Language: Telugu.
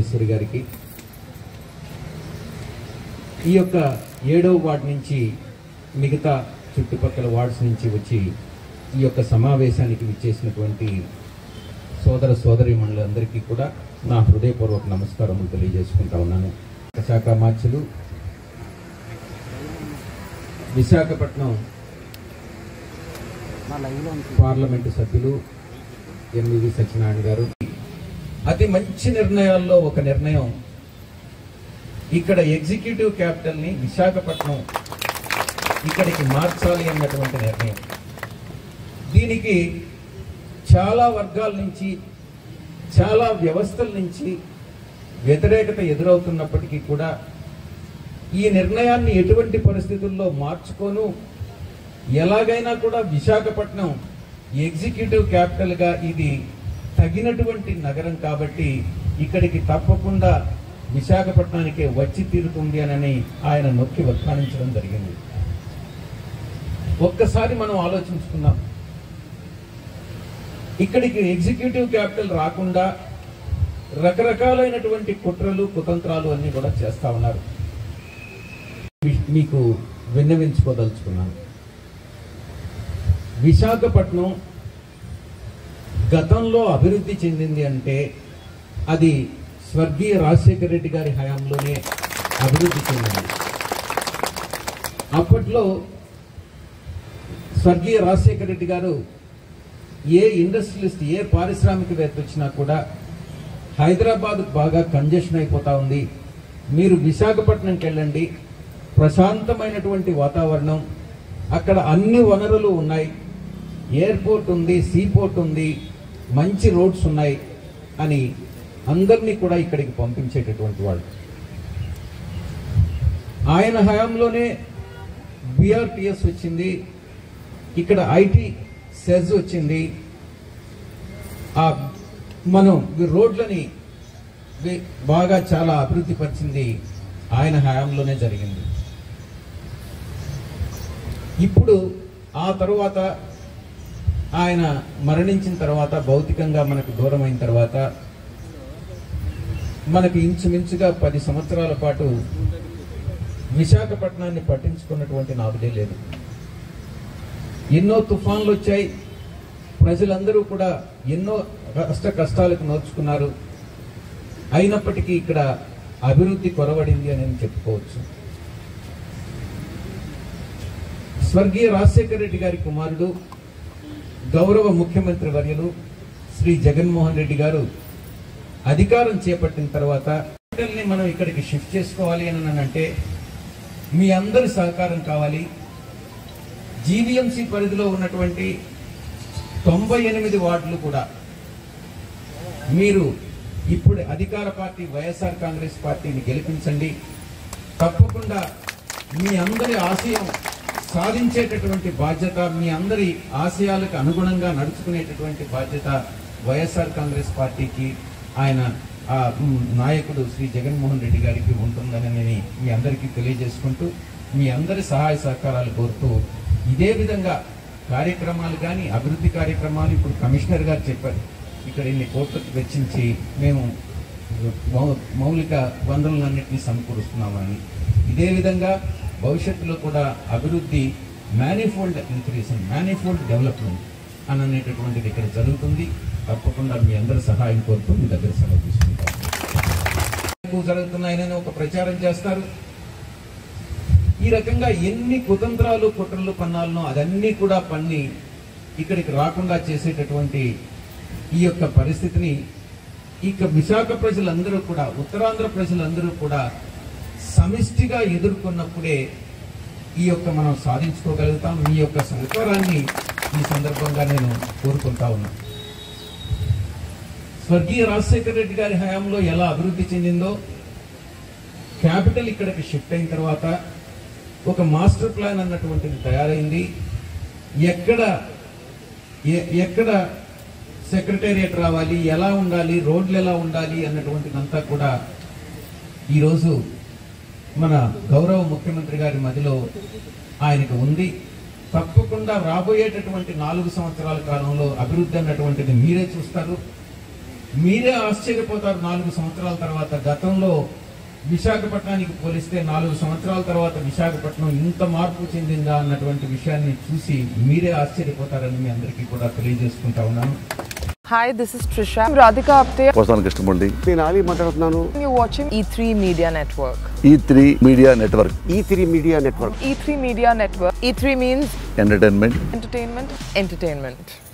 మహేశ్వరి గారికి ఈ యొక్క ఏడవ వార్డు నుంచి మిగతా చుట్టుపక్కల వార్డ్స్ నుంచి వచ్చి ఈ యొక్క సమావేశానికి విచ్చేసినటువంటి సోదర సోదరి మండలందరికీ కూడా నా హృదయపూర్వక నమస్కారములు తెలియజేసుకుంటా ఉన్నాను శాఖ మార్చులు విశాఖపట్నం పార్లమెంటు సభ్యులు ఎంవివి సత్యనారాయణ గారు అతి మంచి నిర్ణయాల్లో ఒక నిర్ణయం ఇక్కడ ఎగ్జిక్యూటివ్ క్యాపిటల్ ని విశాఖపట్నం ఇక్కడికి మార్చాలి అన్నటువంటి నిర్ణయం దీనికి చాలా వర్గాల నుంచి చాలా వ్యవస్థల నుంచి వ్యతిరేకత ఎదురవుతున్నప్పటికీ కూడా ఈ నిర్ణయాన్ని ఎటువంటి పరిస్థితుల్లో మార్చుకోను ఎలాగైనా కూడా విశాఖపట్నం ఎగ్జిక్యూటివ్ క్యాపిటల్ గా ఇది తగినటువంటి నగరం కాబట్టి ఇక్కడికి తప్పకుండా విశాఖపట్నానికే వచ్చి తీరుతుంది అని ఆయన నొక్కి వత్తానించడం జరిగింది ఒక్కసారి మనం ఆలోచించుకుందాం ఇక్కడికి ఎగ్జిక్యూటివ్ క్యాపిటల్ రాకుండా రకరకాలైనటువంటి కుట్రలు కుతంత్రాలు అన్ని కూడా చేస్తా ఉన్నారు మీ- మీకు విన్నవించుకోదలుచుకున్నాను విశాఖపట్నం గతంలో అభివృద్ధి చెందింది అంటే అది స్వర్గీయ రాజశేఖర రెడ్డి గారి హయాంలోనే అభివృద్ధి చెందింది అప్పట్లో స్వర్గీయ రాజశేఖర రెడ్డి గారు ఏ ఇండస్ట్రియలిస్ట్ ఏ పారిశ్రామికవేత్త వచ్చినా కూడా హైదరాబాద్ బాగా కంజెషన్ అయిపోతా ఉంది మీరు విశాఖపట్నంకి వెళ్ళండి ప్రశాంతమైనటువంటి వాతావరణం అక్కడ అన్ని వనరులు ఉన్నాయి ఎయిర్పోర్ట్ ఉంది సీపోర్ట్ ఉంది మంచి రోడ్స్ ఉన్నాయి అని అందరినీ కూడా ఇక్కడికి పంపించేటటువంటి వాళ్ళు ఆయన హయాంలోనే బిఆర్టిఎస్ వచ్చింది ఇక్కడ ఐటీ సెజ్ వచ్చింది ఆ మనం ఈ రోడ్లని వి- బాగా చాలా అభివృద్ధి పరిచింది ఆయన హయాంలోనే జరిగింది ఇప్పుడు ఆ తరువాత ఆయన మరణించిన తర్వాత భౌతికంగా మనకు దూరం అయిన తర్వాత మనకు ఇంచుమించుగా పది సంవత్సరాల పాటు విశాఖపట్నాన్ని పట్టించుకున్నటువంటి నాదుడే లేదు ఎన్నో తుఫాన్లు వచ్చాయి ప్రజలందరూ కూడా ఎన్నో కష్ట కష్టాలకు నోచుకున్నారు అయినప్పటికీ ఇక్కడ అభివృద్ధి కొరవడింది అని నేను చెప్పుకోవచ్చు స్వర్గీయ రాజశేఖర రెడ్డి గారి కుమారుడు గౌరవ ముఖ్యమంత్రి వర్యులు శ్రీ జగన్మోహన్ రెడ్డి గారు అధికారం చేపట్టిన తర్వాత ని మనం ఇక్కడికి షిఫ్ట్ చేసుకోవాలి అని అంటే మీ అందరి సహకారం కావాలి జీవీఎంసీ పరిధిలో ఉన్నటువంటి తొంభై ఎనిమిది వార్డులు కూడా మీరు ఇప్పుడు అధికార పార్టీ వైఎస్ఆర్ కాంగ్రెస్ పార్టీని గెలిపించండి తప్పకుండా మీ అందరి ఆశయం సాధించేటటువంటి బాధ్యత మీ అందరి ఆశయాలకు అనుగుణంగా నడుచుకునేటటువంటి బాధ్యత వైఎస్ఆర్ కాంగ్రెస్ పార్టీకి ఆయన ఆ మ్, నాయకుడు శ్రీ జగన్మోహన్ రెడ్డి గారికి ఉంటుందని నేను మీ అందరికీ తెలియజేసుకుంటూ మీ అందరి సహాయ సహకారాలు కోరుతూ ఇదే విధంగా కార్యక్రమాలు కానీ అభివృద్ధి కార్యక్రమాలు ఇప్పుడు కమిషనర్ గారు చెప్పారు ఇక్కడ ఇన్ని కోట్లకు వెచ్చించి మేము మౌ- మౌలిక వనరులన్నింటినీ సమకూరుస్తున్నామని ఇదే విధంగా భవిష్యత్తులో కూడా అభివృద్ధి మేనిఫోల్డ్ ఇంక్రీజ్ మేనిఫోల్డ్ డెవలప్మెంట్ అని అనేటటువంటిది ఇక్కడ జరుగుతుంది తప్పకుండా మీ అందరి సహాయం కోరుతూ మీ దగ్గర సెలవు తీసుకుంటాను ఎక్కువ జరుగుతున్నాయని ఒక ప్రచారం చేస్తారు ఈ రకంగా ఎన్ని కుతంత్రాలు కుట్రలు పన్నాలను అదన్నీ కూడా పన్ని ఇక్కడికి రాకుండా చేసేటటువంటి ఈ యొక్క పరిస్థితిని ఇక విశాఖ ప్రజలందరూ కూడా ఉత్తరాంధ్ర ప్రజలందరూ కూడా సమిష్టిగా ఎదుర్కొన్నప్పుడే ఈ యొక్క మనం సాధించుకోగలుగుతాం మీ యొక్క సహకారాన్ని ఈ సందర్భంగా నేను కోరుకుంటా ఉన్నా స్వర్గీయ రాజశేఖర రెడ్డి గారి హయాంలో ఎలా అభివృద్ధి చెందిందో క్యాపిటల్ ఇక్కడికి షిఫ్ట్ అయిన తర్వాత ఒక మాస్టర్ ప్లాన్ అన్నటువంటిది తయారైంది ఎక్కడ ఎ- ఎక్కడ సెక్రటేరియట్ రావాలి ఎలా ఉండాలి రోడ్లు ఎలా ఉండాలి అన్నటువంటిదంతా కూడా ఈరోజు మన గౌరవ ముఖ్యమంత్రి గారి మదిలో ఆయనకు ఉంది తప్పకుండా రాబోయేటటువంటి నాలుగు సంవత్సరాల కాలంలో అభివృద్ధి అన్నటువంటిది మీరే చూస్తారు మీరే ఆశ్చర్యపోతారు నాలుగు సంవత్సరాల తర్వాత గతంలో విశాఖపట్నానికి పోలిస్తే నాలుగు సంవత్సరాల తర్వాత విశాఖపట్నం ఇంత మార్పు చెందిందా అన్నటువంటి విషయాన్ని చూసి మీరే ఆశ్చర్యపోతారని మీ అందరికీ కూడా తెలియజేసుకుంటా ఉన్నాను Hi, this is Trisha. I'm Radhika Apte. వస్తాను కృష్ణమూర్తి నేను ఆలీ మాట్లాడుతున్నాను You're watching E3 Media Network. E three media network E three media network E3 Media Network. E3 means entertainment entertainment, entertainment.